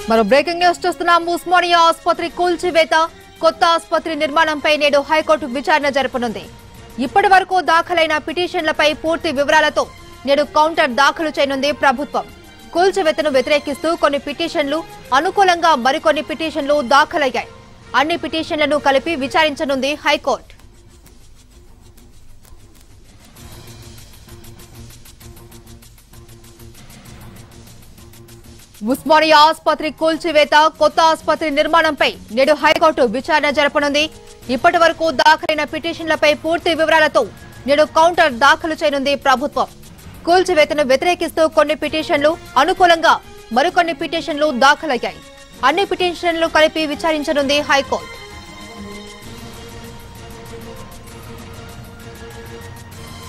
మరో breaking news చూస్తున్నాం ఉస్మానియా ఆసుపత్రి కూల్చివేత కొత్త ఆసుపత్రి నిర్మాణంపై నేడు హైకోర్టు విచారణ జరపనుంది ఇప్పటి వరకు దాఖలైన పిటిషన్లపై పూర్తి వివరాలతో నేడు కౌంటర్ దాఖలు చేయనుంది ప్రభుత్వం కూల్చివేతను వ్యతిరేకిస్తూ కొన్ని పిటిషన్లు అనుకూలంగా మరికొన్ని పిటిషన్లు దాఖలయ్యాయి అన్ని పిటిషన్లను కలిపి విచారించనుంది హైకోర్టు ఉస్మానియా ఆసుపత్రి కూల్చివేత కొత్త ఆసుపత్రి నిర్మాణంపై నేడు హైకోర్టు విచారణ జరపనుంది ఇప్పటి వరకు దాఖలైన పిటిషన్లపై పూర్తి వివరాలతో నేడు కౌంటర్ దాఖలు చేయనుంది ప్రభుత్వం కూల్చివేతను వ్యతిరేకిస్తూ కొన్ని పిటిషన్లు అనుకూలంగా మరికొన్ని పిటిషన్లు దాఖలయ్యాయి అన్ని పిటిషన్లు కలిపి విచారించనుంది హైకోర్టు